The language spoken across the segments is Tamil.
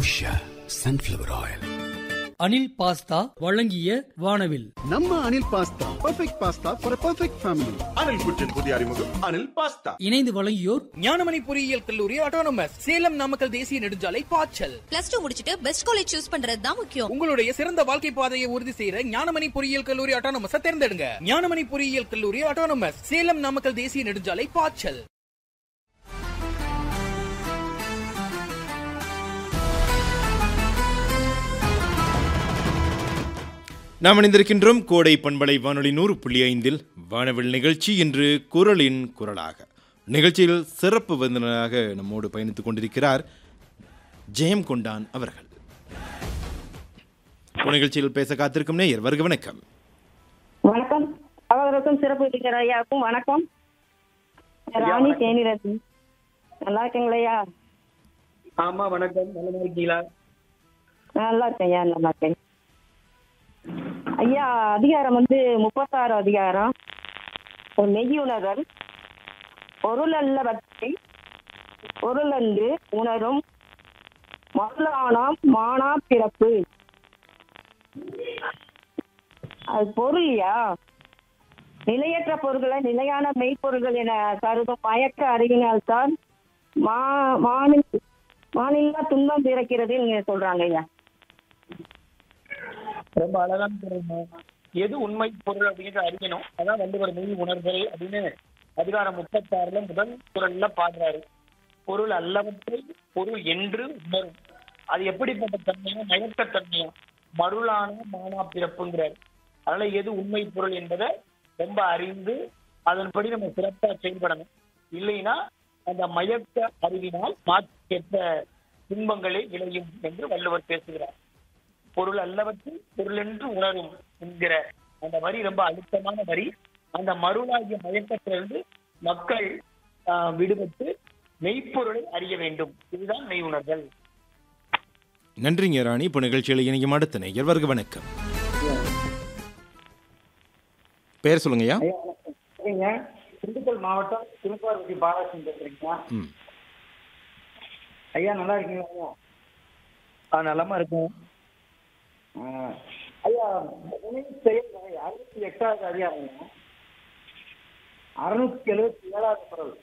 Usha sunflower oil Anil pasta வழங்கிய வானவில் நம்ம Anil pasta perfect pasta for perfect family Anil குற்றின் புதிய அறிமுகம் அனில் பாஸ்தா இணைந்து வழங்கியோர் ஞானமணி பொறியியல் கல்லூரி ஆட்டோனமஸ் சேலம் நாமக்கல் தேசிய நெடுஞ்சாலை பாய்ச்சல் பிளஸ் டூ முடிச்சிட்டு பெஸ்ட் காலேஜ் சூஸ் பண்றது தான் முக்கியம் உங்களுடைய சிறந்த வாழ்க்கை பாதையை உறுதி செய்யற ஞானமணி பொறியியல் கல்லூரி ஆட்டோனமஸ் தேர்ந்தெடுங்க ஞானமணி பொறியியல் கல்லூரி ஆட்டோனமஸ் சேலம் நாமக்கல் தேசிய நெடுஞ்சாலை பாய்ச்சல் நாம் இணைந்திருக்கின்றோம் கோடை பண்பலை வானொலி நூறு புள்ளி ஐந்தில் வானவில் நிகழ்ச்சி இன்று குரலின் குரலாக நிகழ்ச்சியில் சிறப்பு விருந்தினராக நம்மோடு பயணித்துக் கொண்டிருக்கிறார் ஜெயம் கொண்டான் அவர்கள் நிகழ்ச்சியில் பேச காத்திருக்கும் நேயர் வருக வணக்கம் வணக்கம் அவர்களுக்கும் சிறப்பு டீச்சர் ஐயாவுக்கும் வணக்கம் ராணி தேனிரத்னம் நல்லா இருக்கீங்களா ஐயா ஆமா வணக்கம் நல்லா இருக்கீங்களா நல்லா இருக்கேன் ஐயா நல்லா இருக்கேன் ஐயா அதிகாரம் வந்து முப்பத்தாறு அதிகாரம் ஒரு மெய்யுணர்தல் பொருள் அல்லவற்றை பொருளன்று உணரும் மருளானாம் மானா பிறப்பு அது பொருள்யா நிலையற்ற பொருள்களை நிலையான மெய்ப்பொருள்கள் என கருதும் மயக்க அறிவினால்தான் மா மாநில மாநில துன்பம் பிறக்கிறது நீங்க சொல்றாங்க ஐயா ரொம்ப அழகான பொருள் எது உண்மை பொருள் அப்படிங்கிற அறியணும் அதான் வள்ளுவர் மெய் உணர்தல் அப்படின்னு அதிகாரம் முப்பத்தாறுல முதல் குரல்ல பாடுறாரு பொருள் அல்லவற்றை பொருள் என்று உணரும் அது எப்படிப்பட்ட தன்மையா மயக்க தன்மையா மருளான மானா பிறப்புங்கிறார் அதனால எது உண்மை பொருள் என்பதை ரொம்ப அறிந்து அதன்படி நம்ம சிறப்பா செயல்படணும் இல்லைன்னா அந்த மயக்க அறிவினால் மாற்றேற்ற துன்பங்களே விளையும் என்று வள்ளுவர் பேசுகிறார் பொருள் அல்லவற்றில் பொருள் என்று உணரும் என்கிற அந்த வரி ரொம்ப அழுத்தமான வரி அந்த மருளாகிய மயக்கத்திலிருந்து மக்கள் ஆஹ், விடுபட்டு மெய்ப்பொருளை அறிய வேண்டும் இதுதான் மெய் உணர்தல் நன்றிங்க ராணி இப்போ நிகழ்ச்சியில் இணையும் அடுத்த நேயர் வருக வணக்கம் பெயர் சொல்லுங்கய்யா சரிங்க திண்டுக்கல் மாவட்டம் திருப்பார்வதி பாலகிருஷ்ணன் பேசுறீங்களா ம் ஐயா நல்லா இருக்கீங்களா ஐயா ஆ நலமா இருக்கும் ஆ, ஐயா நினைவு செயல் வகை அறுபத்தி எட்டாவது அதிகாரம் அறுநூத்தி எழுபத்தி ஏழாவது குரல்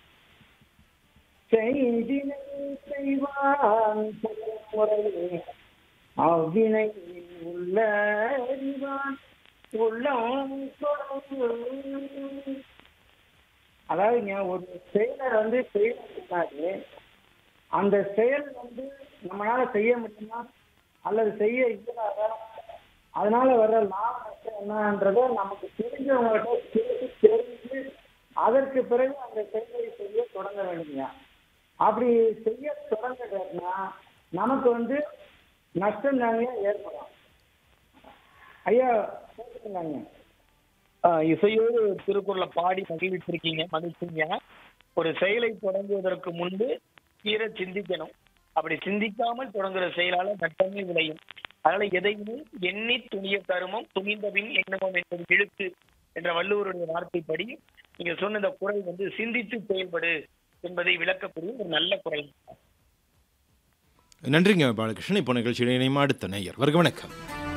செய்தினை செய்வான் முறையே அவ்வினை உள்ள அறிவான் உள்ளம் தொடரும். அதாவதுங்க ஒரு செயலை வந்து செய்யணும்னாலே அந்த செயல் வந்து நம்மளால செய்ய முடியுமா அல்லது செய்ய இயலாதா அதனால வர்ற லாபம் நஷ்டம் என்னன்றதை நமக்கு தெரிஞ்சவங்ககிட்ட கேட்டு தெரிஞ்சு அதற்கு பிறகு அந்த செயலை செய்ய தொடங்க வேண்டுங்க அப்படி செய்ய தொடங்கிட்டோம்னா நமக்கு வந்து நஷ்டம் தாங்க ஏற்படும் ஐயா கேட்டுக்கலாங்க இசையோடு திருக்குறளை பாடி மகிழ்விச்சிருக்கீங்க மகிழ்ச்சிங்க ஒரு செயலை தொடங்குவதற்கு முன்பு தீர சிந்திக்கணும் அப்படி சிந்திக்காமல் தொடங்குற செயலால நட்டமே விளையும் அதனால எதையுமே எண்ணி துணிய தருமம் துணிந்தபின் எண்ணமும் என்பது இழுத்து என்ற வள்ளுவருடைய வார்த்தைப்படி நீங்க சொன்ன இந்த குரல் வந்து சிந்தித்து செயல்படு என்பதை விளக்கக்கூடிய ஒரு நல்ல குரல் நன்றிங்க பாலகிருஷ்ணன் இப்போ நிகழ்ச்சியில் இணையும் அடுத்த நேயர் வருக வணக்கம்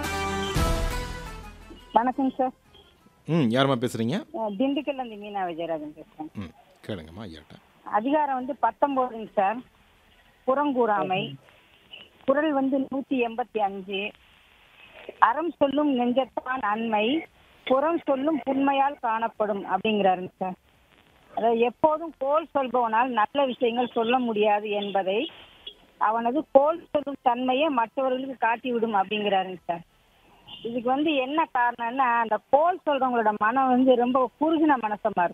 வணக்கம் சார் ம் யாரும்மா பேசுறீங்க திண்டுக்கல்ல இருந்து மீனா விஜயராஜன் பேசுறேன் ம் கேளுங்கம்மா ஐயாட்ட அதிகாரம் வந்து பத்தொன்பதுங்க சார் புறங்கூறாமை குரல் வந்து நூத்தி எண்பத்தி அஞ்சு அறம் சொல்லும் நெஞ்சத்தான் அண்மை புறம் சொல்லும் புண்மையால் காணப்படும் அப்படிங்கிறாருங்க சார் அதாவது எப்போதும் கோல் சொல்பவனால் நல்ல விஷயங்கள் சொல்ல முடியாது என்பதை அவனது கோல் சொல்லும் தன்மையை மற்றவர்களுக்கு காட்டிவிடும் அப்படிங்கிறாருங்க சார் இதுக்கு வந்து என்ன காரணம்னா அந்த கோல் சொல்றவங்களோட மனம் வந்து ரொம்ப குறுகின மனசமா இருக்கும்